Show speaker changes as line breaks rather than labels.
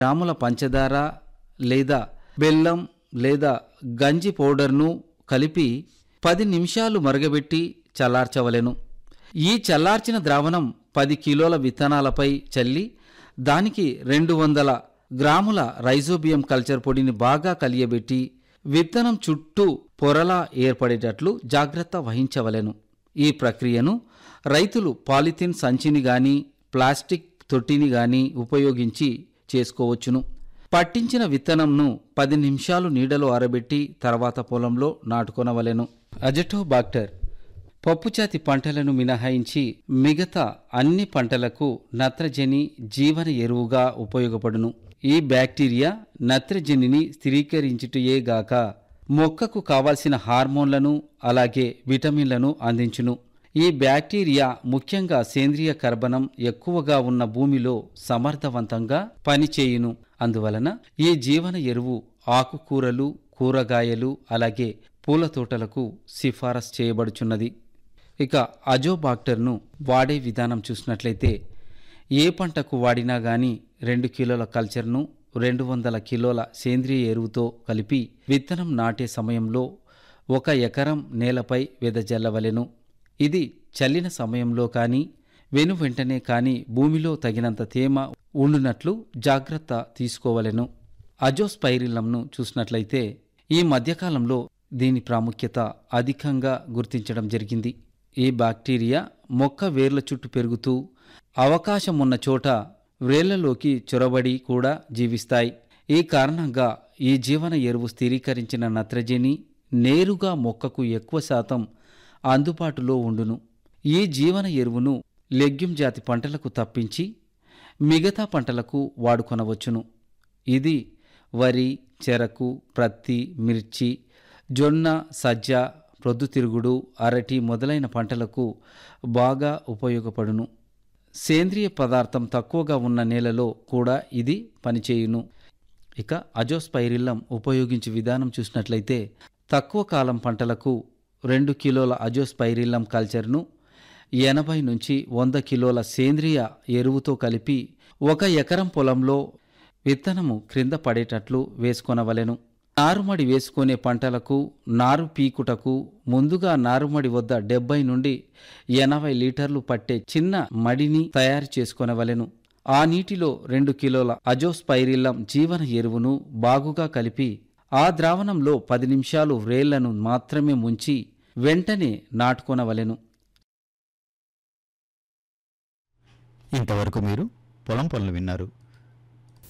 గ్రాముల పంచదార లేదా బెల్లం లేదా గంజి పౌడర్ను కలిపి పది నిమిషాలు మరగబెట్టి చల్లార్చవలెను ఈ చల్లార్చిన ద్రావణం పది కిలోల విత్తనాలపై చల్లి దానికి రెండు వందల గ్రాముల రైజోబియం కల్చర్ పొడిని బాగా కలియబెట్టి విత్తనం చుట్టూ పొరలా ఏర్పడేటట్లు జాగ్రత్త వహించవలెను ఈ ప్రక్రియను రైతులు పాలిథిన్ సంచిని గాని ప్లాస్టిక్ తొట్టిని గాని ఉపయోగించి చేసుకోవచ్చును పట్టించిన విత్తనంను పది నిమిషాలు నీడలో ఆరబెట్టి తర్వాత పొలంలో నాటుకొనవలెను అజటోబాక్టర్ పప్పుచాతి పంటలను మినహాయించి మిగతా అన్ని పంటలకు నత్రజని జీవన ఎరువుగా ఉపయోగపడును ఈ బ్యాక్టీరియా నత్రజనిని స్థిరీకరించుటయేగాక మొక్కకు కావాల్సిన హార్మోన్లను అలాగే విటమిన్లను అందించును ఈ బ్యాక్టీరియా ముఖ్యంగా సేంద్రియ కర్బనం ఎక్కువగా ఉన్న భూమిలో సమర్థవంతంగా పనిచేయును అందువలన ఈ జీవన ఎరువు ఆకుకూరలు కూరగాయలు అలాగే పూల తోటలకు సిఫారసు చేయబడుచున్నది ఇక అజోబాక్టర్ను వాడే విధానం చూసినట్లయితే ఏ పంటకు వాడినా గాని రెండు కిలోల కల్చర్ను రెండు వందల కిలోల సేంద్రియ ఎరువుతో కలిపి విత్తనం నాటే సమయంలో ఒక ఎకరం నేలపై వెదజల్లవలెను ఇది చల్లిన సమయంలో కానీ వెను వెంటనే కానీ భూమిలో తగినంత తేమ ఉండునట్లు జాగ్రత్త తీసుకోవలెను అజోస్పైరిలంను చూసినట్లయితే ఈ మధ్యకాలంలో దీని ప్రాముఖ్యత అధికంగా గుర్తించడం జరిగింది ఈ బాక్టీరియా మొక్క వేర్ల చుట్టూ పెరుగుతూ అవకాశం ఉన్న చోట వ్రేళ్లలోకి చొరబడి కూడా జీవిస్తాయి ఈ కారణంగా ఈ జీవన ఎరువు స్థిరీకరించిన నత్రజని నేరుగా మొక్కకు ఎక్కువ శాతం అందుబాటులో ఉండును ఈ జీవన ఎరువును లెగ్యూమ్ జాతి పంటలకు తప్పించి మిగతా పంటలకు వాడుకొనవచ్చును ఇది వరి చెరకు ప్రత్తి మిర్చి జొన్న సజ్జ ప్రొద్దుతిరుగుడు అరటి మొదలైన పంటలకు బాగా ఉపయోగపడును సేంద్రియ పదార్థం తక్కువగా ఉన్న నేలలో కూడా ఇది పనిచేయును ఇక అజోస్పైరిల్లం ఉపయోగించే విధానం చూసినట్లయితే తక్కువ కాలం పంటలకు రెండు కిలోల అజోస్పైరిల్లం కల్చర్ను ఎనభై నుంచి వంద కిలోల సేంద్రియ ఎరువుతో కలిపి ఒక ఎకరం పొలంలో విత్తనము క్రింద పడేటట్లు వేసుకొనవలెను నారుమడి వేసుకునే పంటలకు నారు పీకుటకు ముందుగా నారుమడి వద్ద డెబ్బై నుండి ఎనభై లీటర్లు పట్టే చిన్న మడిని తయారు చేసుకొనవలెను ఆ నీటిలో రెండు కిలోల అజోస్పైరిల్లం జీవన ఎరువును బాగుగా కలిపి ఆ ద్రావణంలో పది నిమిషాలు వ్రేళ్లను మాత్రమే ముంచి వెంటనే నాటుకొనవలెను
ఇంతవరకు మీరు పొలం పనులు విన్నారు